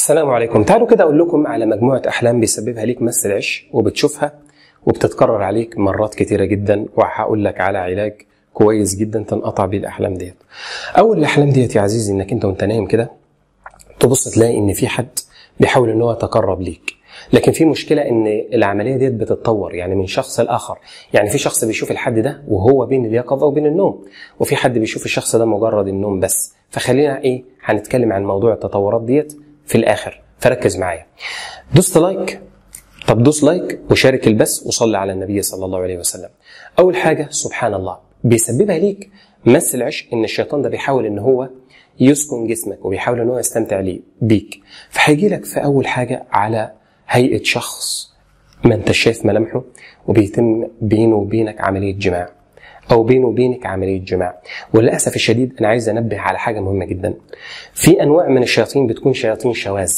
السلام عليكم تعالوا كده اقول لكم على مجموعه احلام بيسببها ليك مس العش وبتشوفها وبتتكرر عليك مرات كتيره جدا وهقول لك على علاج كويس جدا تنقطع بيه الاحلام ديت اول الاحلام ديت يا عزيزي انك انت وانت نايم كده تبص تلاقي ان في حد بيحاول ان هو يتقرب ليك لكن في مشكله ان العمليه ديت بتتطور يعني من شخص لاخر يعني في شخص بيشوف الحد ده وهو بين اليقظه وبين النوم وفي حد بيشوف الشخص ده مجرد النوم بس فخلينا ايه هنتكلم عن موضوع التطورات ديت في الاخر فركز معايا دوست لايك طب دوس لايك وشارك البث وصلي على النبي صلى الله عليه وسلم اول حاجه سبحان الله بيسببها ليك مس العشق ان الشيطان ده بيحاول ان هو يسكن جسمك وبيحاول ان هو يستمتع ليه بيك فهيجي لك في اول حاجه على هيئه شخص ما انت شايف ملامحه وبيتم بينه وبينك عمليه جماع او بينه وبينك عمليه جماع وللاسف الشديد انا عايز انبه على حاجه مهمه جدا في انواع من الشياطين بتكون شياطين شواذ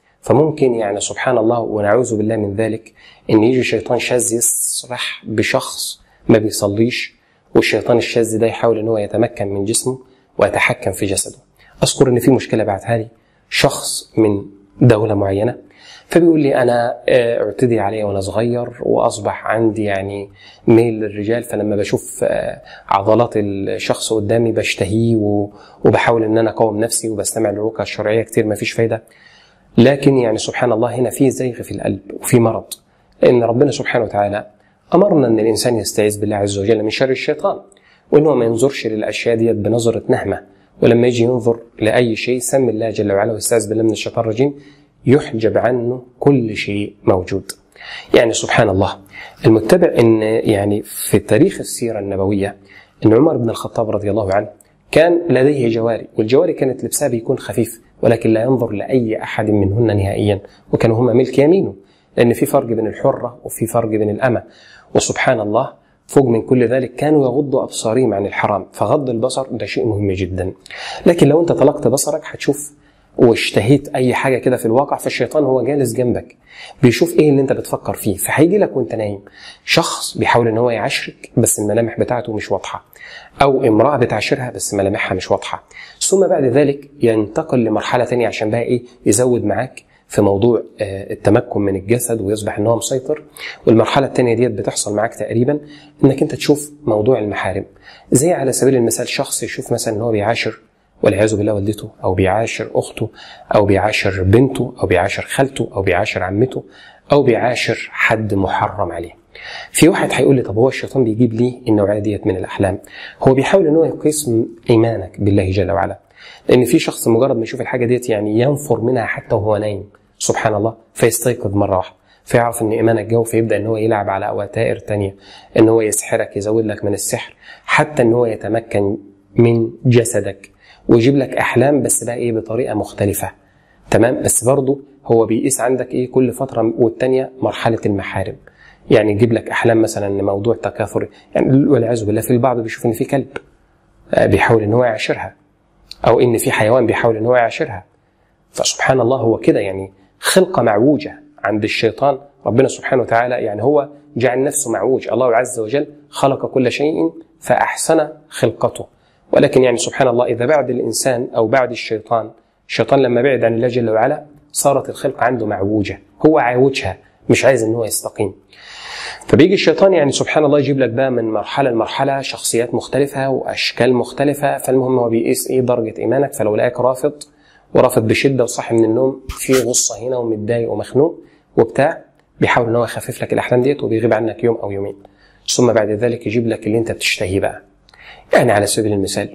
فممكن يعني سبحان الله ونعوذ بالله من ذلك ان يجي شيطان شاذ يسرح بشخص ما بيصليش والشيطان الشاذ ده يحاول ان هو يتمكن من جسمه ويتحكم في جسده اذكر ان في مشكله بعتها لي شخص من دوله معينه فبيقول لي انا اعتدي علي وانا صغير واصبح عندي يعني ميل للرجال فلما بشوف عضلات الشخص قدامي بشتهيه وبحاول ان انا اقاوم نفسي وبستمع للرقى الشرعيه كتير ما فيش فايده لكن يعني سبحان الله هنا في زيغ في القلب وفي مرض لان ربنا سبحانه وتعالى امرنا ان الانسان يستعيذ بالله عز وجل من شر الشيطان وان هو ما ينظرش للاشياء ديت بنظره نهمه ولما يجي ينظر لاي شيء سم الله جل وعلا ويستعيذ بالله من الشيطان الرجيم يحجب عنه كل شيء موجود يعني سبحان الله المتبع ان يعني في تاريخ السيره النبويه ان عمر بن الخطاب رضي الله عنه كان لديه جواري والجواري كانت لبسها بيكون خفيف ولكن لا ينظر لاي احد منهن نهائيا وكانوا هما ملك يمينه لان في فرق بين الحره وفي فرق بين الامه وسبحان الله فوق من كل ذلك كانوا يغضوا ابصارهم عن الحرام فغض البصر ده شيء مهم جدا لكن لو انت طلقت بصرك هتشوف واشتهيت اي حاجه كده في الواقع فالشيطان هو جالس جنبك بيشوف ايه اللي انت بتفكر فيه فهيجي لك وانت نايم شخص بيحاول ان هو يعاشرك بس الملامح بتاعته مش واضحه او امراه بتعاشرها بس ملامحها مش واضحه ثم بعد ذلك ينتقل لمرحله ثانيه عشان بقى ايه يزود معاك في موضوع التمكن من الجسد ويصبح ان هو مسيطر والمرحله الثانيه ديت بتحصل معاك تقريبا انك انت تشوف موضوع المحارم زي على سبيل المثال شخص يشوف مثلا ان هو بيعاشر والعياذ بالله والدته او بيعاشر اخته او بيعاشر بنته او بيعاشر خالته او بيعاشر عمته او بيعاشر حد محرم عليه في واحد هيقول لي طب هو الشيطان بيجيب ليه النوعيه ديت من الاحلام هو بيحاول ان هو يقيس ايمانك بالله جل وعلا لان في شخص مجرد ما يشوف الحاجه ديت يعني ينفر منها حتى وهو نايم سبحان الله فيستيقظ مره واحده فيعرف ان ايمانك جو فيبدا ان هو يلعب على اوتائر تانية ان هو يسحرك يزود لك من السحر حتى ان هو يتمكن من جسدك ويجيب لك احلام بس بقى ايه بطريقه مختلفه تمام بس برضه هو بيقيس عندك ايه كل فتره والتانيه مرحله المحارم يعني يجيب لك احلام مثلا ان موضوع تكاثر يعني والعياذ بالله في البعض بيشوف ان في كلب بيحاول ان هو يعاشرها او ان في حيوان بيحاول ان هو يعاشرها فسبحان الله هو كده يعني خلقه معوجه عند الشيطان ربنا سبحانه وتعالى يعني هو جعل نفسه معوج الله عز وجل خلق كل شيء فاحسن خلقته ولكن يعني سبحان الله إذا بعد الإنسان أو بعد الشيطان الشيطان لما بعد عن الله جل وعلا صارت الخلقة عنده معوجة هو عاوجها مش عايز ان هو يستقيم فبيجي الشيطان يعني سبحان الله يجيب لك بقى من مرحلة لمرحلة شخصيات مختلفة وأشكال مختلفة فالمهم هو بيقيس إيه درجة إيمانك فلو لقاك رافض ورافض بشدة وصاحي من النوم في غصة هنا ومتضايق ومخنوق وبتاع بيحاول ان هو يخفف لك الأحلام ديت وبيغيب عنك يوم أو يومين ثم بعد ذلك يجيب لك اللي أنت بتشتهيه بقى يعني على سبيل المثال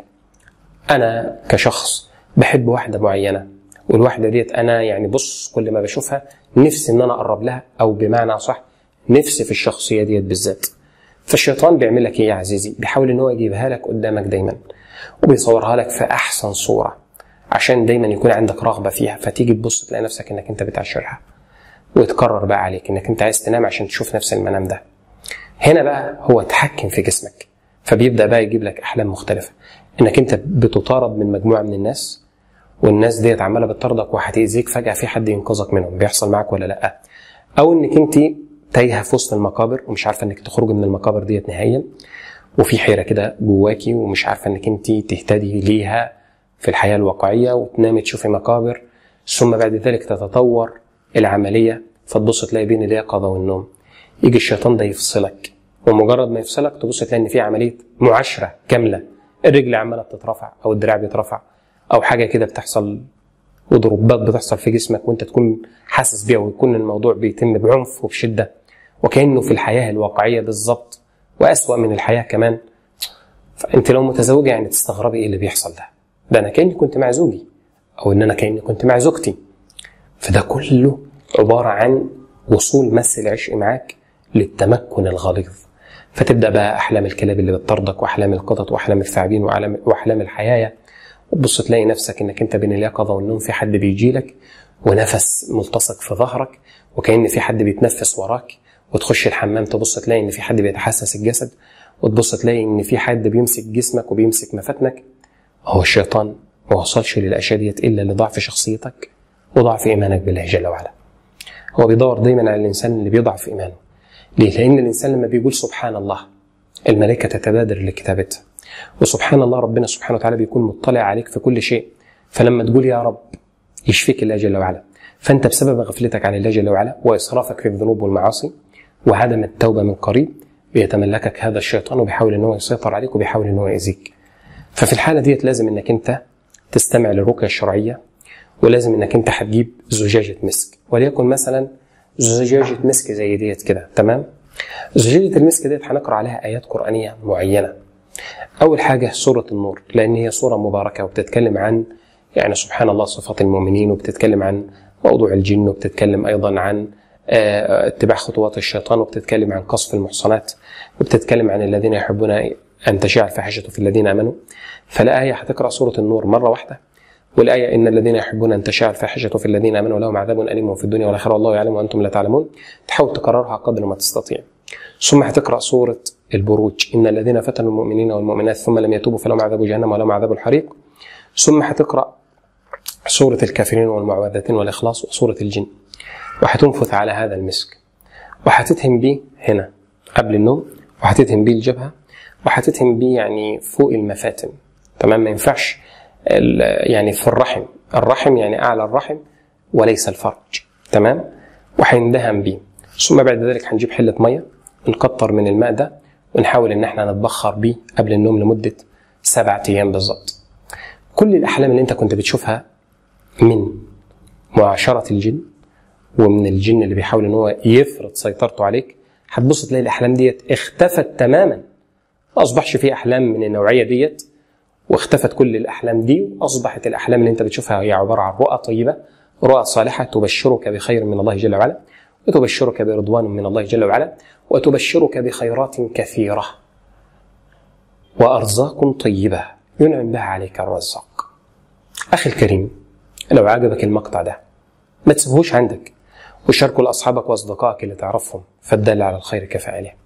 انا كشخص بحب واحده معينه والواحده ديت انا يعني بص كل ما بشوفها نفسي ان انا اقرب لها او بمعنى صح نفسي في الشخصيه ديت بالذات فالشيطان بيعمل لك ايه يا عزيزي بيحاول ان هو يجيبها لك قدامك دايما وبيصورها لك في احسن صوره عشان دايما يكون عندك رغبه فيها فتيجي تبص تلاقي نفسك انك انت بتعشرها ويتكرر بقى عليك انك انت عايز تنام عشان تشوف نفس المنام ده هنا بقى هو تحكم في جسمك فبيبدا بقى يجيب لك احلام مختلفه انك انت بتطارد من مجموعه من الناس والناس ديت عماله بتطاردك وهتاذيك فجاه في حد ينقذك منهم بيحصل معاك ولا لا او انك انت تايهه في وسط المقابر ومش عارفه انك تخرجي من المقابر ديت نهائيا وفي حيره كده جواكي ومش عارفه انك انت تهتدي ليها في الحياه الواقعيه وتنامي تشوفي مقابر ثم بعد ذلك تتطور العمليه فتبص تلاقي بين اليقظه والنوم يجي الشيطان ده يفصلك ومجرد ما يفصلك تبص تلاقي ان في عمليه معاشره كامله الرجل عماله بتترفع او الدراع بيترفع او حاجه كده بتحصل وضربات بتحصل في جسمك وانت تكون حاسس بيها ويكون الموضوع بيتم بعنف وبشده وكانه في الحياه الواقعيه بالظبط واسوا من الحياه كمان فانت لو متزوجه يعني تستغربي ايه اللي بيحصل ده ده انا كاني كنت مع زوجي او ان انا كاني كنت مع زوجتي فده كله عباره عن وصول مس العشق معاك للتمكن الغليظ فتبدا بقى احلام الكلاب اللي بتطاردك واحلام القطط واحلام الثعابين واحلام واحلام الحياه وتبص تلاقي نفسك انك انت بين اليقظه والنوم في حد بيجي لك ونفس ملتصق في ظهرك وكان في حد بيتنفس وراك وتخش الحمام تبص تلاقي ان في حد بيتحسس الجسد وتبص تلاقي ان في حد بيمسك جسمك وبيمسك مفاتنك هو الشيطان ما وصلش للاشياء ديت الا لضعف شخصيتك وضعف ايمانك بالله جل وعلا هو بيدور دايما على الانسان اللي بيضعف ايمانه ليه؟ لان الانسان لما بيقول سبحان الله الملائكه تتبادر لكتابتها وسبحان الله ربنا سبحانه وتعالى بيكون مطلع عليك في كل شيء فلما تقول يا رب يشفيك الله جل وعلا فانت بسبب غفلتك عن الله جل وعلا واسرافك في الذنوب والمعاصي وعدم التوبه من قريب بيتملكك هذا الشيطان وبيحاول ان هو يسيطر عليك وبيحاول ان هو يأذيك. ففي الحاله ديت لازم انك انت تستمع للرقيه الشرعيه ولازم انك انت هتجيب زجاجه مسك وليكن مثلا زجاجه مسك زي ديت كده تمام؟ زجاجه المسك ديت هنقرا عليها ايات قرانيه معينه. اول حاجه سوره النور لان هي سوره مباركه وبتتكلم عن يعني سبحان الله صفات المؤمنين وبتتكلم عن موضوع الجن وبتتكلم ايضا عن اتباع خطوات الشيطان وبتتكلم عن قصف المحصنات وبتتكلم عن الذين يحبون ان تشاع الفاحشه في الذين امنوا فالايه هتقرا سوره النور مره واحده والايه ان الذين يحبون ان تشاع الفاحشه في الذين امنوا لهم عذاب اليم في الدنيا والاخره والله يعلم وانتم لا تعلمون تحاول تكررها قدر ما تستطيع ثم هتقرا سوره البروج ان الذين فتنوا المؤمنين والمؤمنات ثم لم يتوبوا فلهم عذاب جهنم ولهم عذاب الحريق ثم هتقرا سوره الكافرين والمعوذتين والاخلاص وسوره الجن وهتنفث على هذا المسك وهتتهم بيه هنا قبل النوم وهتتهم بيه الجبهه وهتتهم بيه يعني فوق المفاتن تمام ما ينفعش يعني في الرحم الرحم يعني اعلى الرحم وليس الفرج تمام وهيندهن بيه ثم بعد ذلك هنجيب حله ميه نكتر من الماء ده ونحاول ان احنا نتبخر بيه قبل النوم لمده سبعة ايام بالظبط كل الاحلام اللي انت كنت بتشوفها من معاشره الجن ومن الجن اللي بيحاول ان هو يفرض سيطرته عليك هتبص تلاقي الاحلام ديت اختفت تماما ما اصبحش في احلام من النوعيه ديت واختفت كل الاحلام دي واصبحت الاحلام اللي انت بتشوفها هي عباره عن رؤى طيبه رؤى صالحه تبشرك بخير من الله جل وعلا وتبشرك برضوان من الله جل وعلا وتبشرك بخيرات كثيره وارزاق طيبه ينعم بها عليك الرزاق اخي الكريم لو عجبك المقطع ده ما تسيبهوش عندك وشاركه لاصحابك واصدقائك اللي تعرفهم فالدال على الخير كفاعله